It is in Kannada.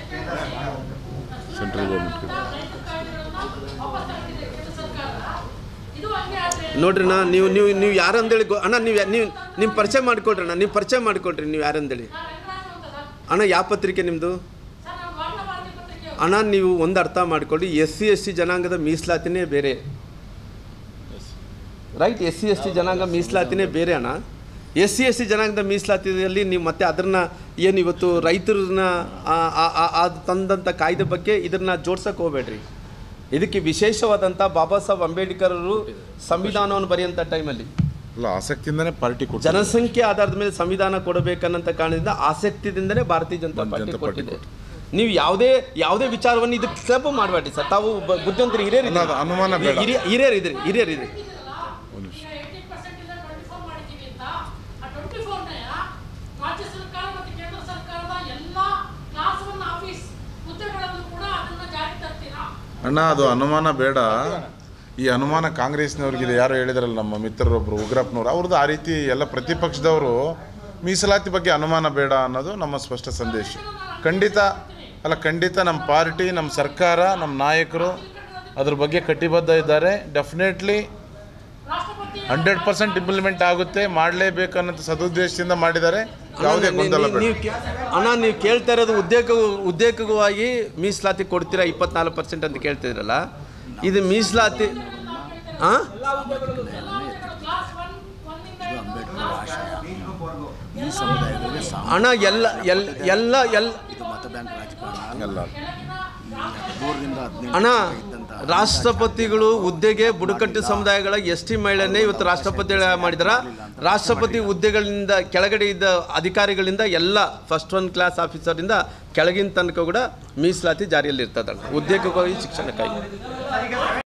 ಸೆಂಟ್ರಲ್ ಗೌರ್ಮೆಂಟ್ಗೆ ನೋಡ್ರಿ ನಾ ನೀವು ನೀವು ನೀವು ಯಾರು ಅಂದೇಳಿ ಗೊ- ಅಣ್ಣ ನೀವು ನೀವು ನಿಮ್ಮ ಪರಿಚಯ ಮಾಡಿಕೊಡ್ರಿ ಅಣ್ಣ ನೀವು ಪರಿಚಯ ಮಾಡಿಕೊಡ್ರಿ ನೀವು ಯಾರು ಅಂದೇಳಿ ಅಣ್ಣ ಯಾವ ಪತ್ರಿಕೆ ನಿಮ್ಮದು ಅಣ್ಣ ನೀವು ಒಂದು ಅರ್ಥ ಮಾಡ್ಕೊಳ್ಳಿ ಎಸ್ ಸಿ ಎಸ್ ಟಿ ಜನಾಂಗದ ಮೀಸಲಾತಿನೇ ಬೇರೆ right S C S T ಜನಾಂಗ ಮೀಸಲಾತಿನೇ ಬೇರೆ ಅಣ್ಣ ಎಸ್ ಸಿ ಎಸ್ ಟಿ ಜನಾಂಗದ ಮೀಸಲಾತಿಯಲ್ಲಿ ನೀವು ಮತ್ತೆ ಅದನ್ನ ಏನು ಇವತ್ತು ರೈತರನ್ನ ಆ- ಆ- ಆ- ಆ ತಂದಂಥ ಕಾಯ್ದೆ ಬಗ್ಗೆ ಇದನ್ನ ಜೋಡ್ಸಕ್ಕೆ ಹೋಗ್ಬೇಡ್ರಿ ಇದಕ್ಕೆ ವಿಶೇಷವಾದಂಥ ಬಾಬಾ ಸಾಹೇಬ್ ಅಂಬೇಡ್ಕರ್ ಅವರು ಸಂವಿಧಾನವನ್ನು ಬರೆಯುವಂಥ ಟೈಮಲ್ಲಿ ಅಲ್ಲ ಆಸಕ್ತಿಯಿಂದನೇ ಪಾರ್ಟಿ ಕೊಟ್ಟು ಜನಸಂಖ್ಯೆ ಆಧಾರದ ಮೇಲೆ ಸಂವಿಧಾನ ಕೊಡಬೇಕನ್ನಂತ ಕಾರಣದಿಂದ ಆಸಕ್ತಿಯಿಂದನೇ ಭಾರತೀಯ ಜನತಾ ಭಾರತೀಯ ಪಾರ್ಟಿ ಜನತಾ ಪಾರ್ಟಿ ಕೊಟ್ಟಿದೆ ನೀವು ಯಾವುದೇ ಯಾವುದೇ ವಿಚಾರವನ್ನು ಇದಕ್ಕೆ ಕ್ಲಬ್ ಮಾಡಬೇಡಿ ಸರ್ ತಾವು ಬ- ಬುದ್ಧಿವಂತರು ಹಿರಿಯರು ಅಲ್ಲ, ಅದು ಅನುಮಾನ ಬೇಡ. ಹಿರಿಯ ಹಿರಿಯರು ಇದ್ರಿ ಹಿರಿಯರು ಇದ್ರಿ ಒಂದು ನಿಮಿಷ. ರಾಜ್ಯ ಸರ್ಕಾರ ಮತ್ತು ಕೇಂದ್ರ ಸರ್ಕಾರದ ಎಲ್ಲ ಕ್ಲಾಸ್ ಒನ್ ಆಫೀಸ್ ಹುದ್ದೆಗಳಲ್ಲೂ ಕೂಡ ಅದನ್ನ ಜಾರಿ ತರ್ತೀರಾ ಅಣ್ಣ ಅದು ಅನುಮಾನ ಬೇಡ ಈ ಅನುಮಾನ ಕಾಂಗ್ರೆಸ್ನವ್ರಿಗಿದೆ ಯಾರು ಹೇಳಿದ್ರಲ್ಲ ನಮ್ಮ ಮಿತ್ರರೊಬ್ಬರು ಉಗ್ರಪ್ಪನವ್ರು ಅವ್ರದ್ದು ಆ ರೀತಿ ಎಲ್ಲ ಪ್ರತಿಪಕ್ಷದವರು ಮೀಸಲಾತಿ ಬಗ್ಗೆ ಅನುಮಾನ ಬೇಡ ಅನ್ನೋದು ನಮ್ಮ ಸ್ಪಷ್ಟ ಸಂದೇಶ ಖಂಡಿತ ಅಲ್ಲ ಖಂಡಿತ ನಮ್ಮ ಪಾರ್ಟಿ ನಮ್ಮ ಸರ್ಕಾರ ನಮ್ಮ ನಾಯಕರು ಅದ್ರ ಬಗ್ಗೆ ಕಟಿಬದ್ಧ ಇದ್ದಾರೆ ಡೆಫಿನೆಟ್ಲಿ ರಾಷ್ಟ್ರಪತಿ ಹಂಡ್ರೆಡ್ ಪರ್ಸೆಂಟ್ ಇಂಪ್ಲಿಮೆಂಟ್ ಆಗುತ್ತೆ ಮಾಡಲೇಬೇಕು ಅನ್ನೋ ಸದುದ್ದೇಶದಿಂದ ಮಾಡಿದ್ದಾರೆ ಯಾವುದೇ ಅಣ್ಣ, ಗೊಂದಲ ನೀವು- ಬೇಡ ನೀವು ಕೇ- ಅಣ್ಣ ನೀವು ಕೇಳ್ತಾ ಇರೋದು ಉದ್ಯೋಗ ಉದ್ಯೋಗವಾಗಿ ಮೀಸಲಾತಿ ಕೊಡ್ತೀರಾ ಇಪ್ಪತ್ನಾಲ್ಕು ಪರ್ಸೆಂಟ್ ಅಂತ ಕೇಳ್ತಿದ್ರಲ್ಲ ಇದು ಮೀಸಲಾತಿ ಹಾಂ ಕ್ಲಾಸ್ ಒನ್ ಒನ್ನಿಂದ ಇದು ಅಂಬೇಡ್ಕರ್ ಆಶಯ ಈ ಸಮುದಾಯಗಳಿಗೆ ಸಾಮಾನ್ಯ ಅಣ್ಣ ಎಲ್ಲ ಎಲ್ಲ ಎಲ್ಲ ಎಲ್ಲ ಇದು ಮತ ಬ್ಯಾಂಕ್ ರಾಜಕಾರಣ ಅಲ್ಲ ಹದಿಮೂರರಿಂದ ಹದಿನೆಂಟು ಅಣ್ಣ ಇದ್ದಂಥ ರಾಷ್ಟ್ರಪತಿಗಳು ಹುದ್ದೆಗೆ ಬುಡಕಟ್ಟು ಸಮುದಾಯಗಳ ಎಸ್ ಟಿ ಮಹಿಳೆಯನ್ನೇ ಇವತ್ತು ರಾಷ್ಟ್ರಪತಿ ಮಾಡಿದಾರ ರಾಷ್ಟ್ರಪತಿ ಹುದ್ದೆಗಳಿಂದ ಕೆಳಗಡೆ ಇದ್ದ ಅಧಿಕಾರಿಗಳಿಂದ ಎಲ್ಲ ಫಸ್ಟ್ ಒನ್ ಕ್ಲಾಸ್ ಆಫೀಸರಿಂದ ಕೆಳಗಿನ ತನಕ ಕೂಡ ಮೀಸಲಾತಿ ಜಾರಿಯಲ್ಲಿ ಇರ್ತದಣ್ಣ ಉದ್ಯೋಗವಾಗಿ ಶಿಕ್ಷಣಕ್ಕಾಗಿ